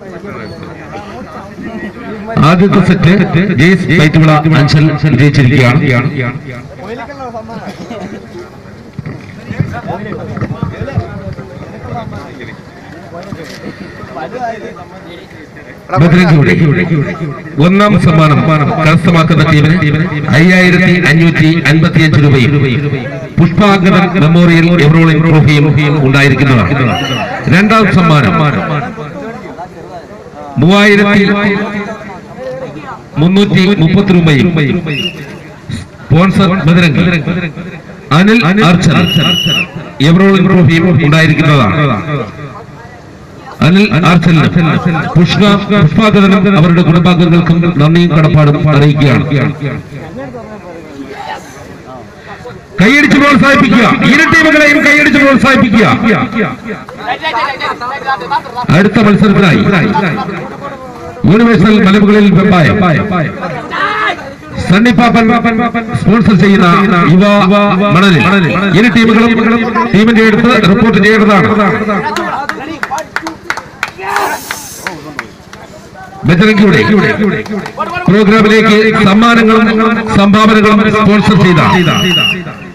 ആദ്യത്തെ സെറ്റ് ജെയ്സ് വൈറ്റുവിള അഞ്ചൽ വിജയിച്ചിരിക്കുകയാണ് ബദ്രംഗിയുടെ ഒന്നാം സമ്മാനം കരസ്ഥമാക്കുന്ന ടീമിന് അയ്യായിരത്തി അഞ്ഞൂറ്റി അൻപത്തിയഞ്ച് രൂപയും പുഷ്പാങ്കദൻ മെമ്മോറിയൽ എവറോളിംഗ് ട്രോഫിയും ഉണ്ടായിരിക്കുന്നതാണ് രണ്ടാം സമ്മാനം മൂവായിരത്തി മുന്നൂറ്റി മുപ്പത്തി രൂപയും സ്പോൺസർ ബദരംഗ് അനിൽ ആർച്ചർ എവറോളിംഗ് ട്രോഫിയും ഉണ്ടായിരിക്കുന്നതാണ് അനിൽ ആർച്ചലിന് പുഷ്പ പുഷ്പാകതനും അവരുടെ കുടുംബാംഗങ്ങൾക്കും നന്ദിയും കടപ്പാടും അറിയിക്കുകയാണ് കൈയടിച്ച് പ്രോത്സാഹിപ്പിക്കുക ഇരു ടീമുകളെയും കൈയടിച്ച് പ്രോത്സാഹിപ്പിക്കുക അടുത്ത മത്സരത്തിനായി യൂണിവേഴ്സൽ മലമുകളിൽ വെമ്പായം സണ്ണി പാപ്പൻ സ്പോൺസർ ചെയ്യുന്ന യുവ മണലിൽ ഇരു ടീമുകളും ടീമിന്റെ അടുത്ത് റിപ്പോർട്ട് ചെയ്യേണ്ടതാണ് ബജറംഗിയുടെ പ്രോഗ്രാമിലേക്ക് സമ്മാനങ്ങളും സംഭാവനകളും സ്പോൺസർ ചെയ്ത